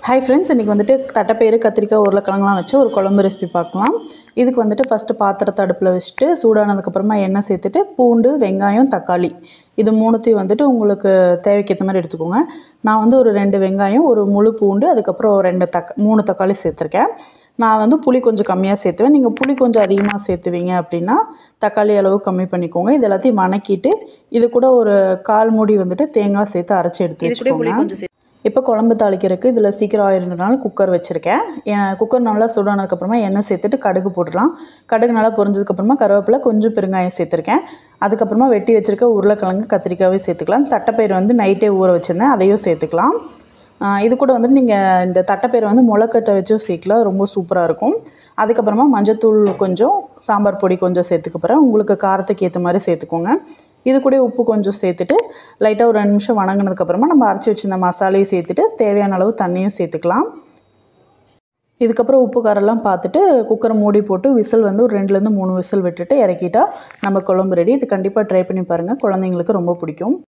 hi friends இன்றைக்கி வந்துட்டு தட்டைப்பயிறு கத்திரிக்காய் உருளைக்கிழங்குலாம் வச்சு ஒரு குழம்பு ரெசிபி பார்க்கலாம் இதுக்கு வந்துட்டு ஃபஸ்ட்டு பாத்திரத்தை அடுப்பில் வச்சுட்டு சூடானதுக்கப்புறமா எண்ணெய் சேர்த்துட்டு பூண்டு வெங்காயம் தக்காளி இது மூணுத்தையும் வந்துட்டு உங்களுக்கு தேவைக்கேற்ற மாதிரி எடுத்துக்கோங்க நான் வந்து ஒரு ரெண்டு வெங்காயம் ஒரு முழு பூண்டு அதுக்கப்புறம் ரெண்டு தக்க மூணு தக்காளி சேர்த்துருக்கேன் நான் வந்து புளி கொஞ்சம் கம்மியாக சேர்த்துவேன் நீங்கள் புளி கொஞ்சம் அதிகமாக சேர்த்துவீங்க அப்படின்னா தக்காளி அளவு கம்மி பண்ணிக்கோங்க இது எல்லாத்தையும் வணக்கிட்டு இது கூட ஒரு கால் மூடி வந்துட்டு தேங்காய் சேர்த்து அரைச்சி எடுத்து வச்சுக்கோங்க இப்போ குழம்பு தாளிக்கிறதுக்கு இதில் சீக்கிரம் ஆயிருந்தனால குக்கர் வச்சுருக்கேன் ஏன் குக்கர் நல்லா சூடானதுக்கப்புறமா எண்ணெய் சேர்த்துட்டு கடுகு போட்டுடலாம் கடுகு நல்லா பொரிஞ்சதுக்கப்புறமா கருவேப்பிலை கொஞ்சம் பெருங்காயம் சேர்த்துருக்கேன் அதுக்கப்புறமா வெட்டி வச்சுருக்க உருளைக்கிழங்கு கத்திரிக்காவே சேர்த்துக்கலாம் தட்டைப்பயிறு வந்து நைட்டே ஊற வச்சுருந்தேன் அதையும் சேர்த்துக்கலாம் இது கூட வந்துட்டு நீங்கள் இந்த தட்டைப்பயிரை வந்து முளைக்கட்டை வச்சும் சேர்க்கலாம் ரொம்ப சூப்பராக இருக்கும் அதுக்கப்புறமா மஞ்சத்தூள் கொஞ்சம் சாம்பார் பொடி கொஞ்சம் சேர்த்துக்கப்புறம் உங்களுக்கு காரத்துக்கு ஏற்ற மாதிரி சேர்த்துக்கோங்க இது கூட உப்பு கொஞ்சம் சேர்த்துட்டு லைட்டாக ஒரு ரெண்டு நிமிஷம் வணங்கினதுக்கப்புறமா நம்ம அரைச்சி வச்சுருந்த மசாலையும் சேர்த்துட்டு தேவையான அளவு தண்ணியும் சேர்த்துக்கலாம் இதுக்கப்புறம் உப்பு காரெல்லாம் பார்த்துட்டு குக்கரை மூடி போட்டு விசில் வந்து ஒரு ரெண்டுலேருந்து மூணு விசில் விட்டுட்டு இறக்கிட்டா நம்ம குழம்பு ரெடி இது கண்டிப்பாக ட்ரை பண்ணி பாருங்கள் குழந்தைங்களுக்கு ரொம்ப பிடிக்கும்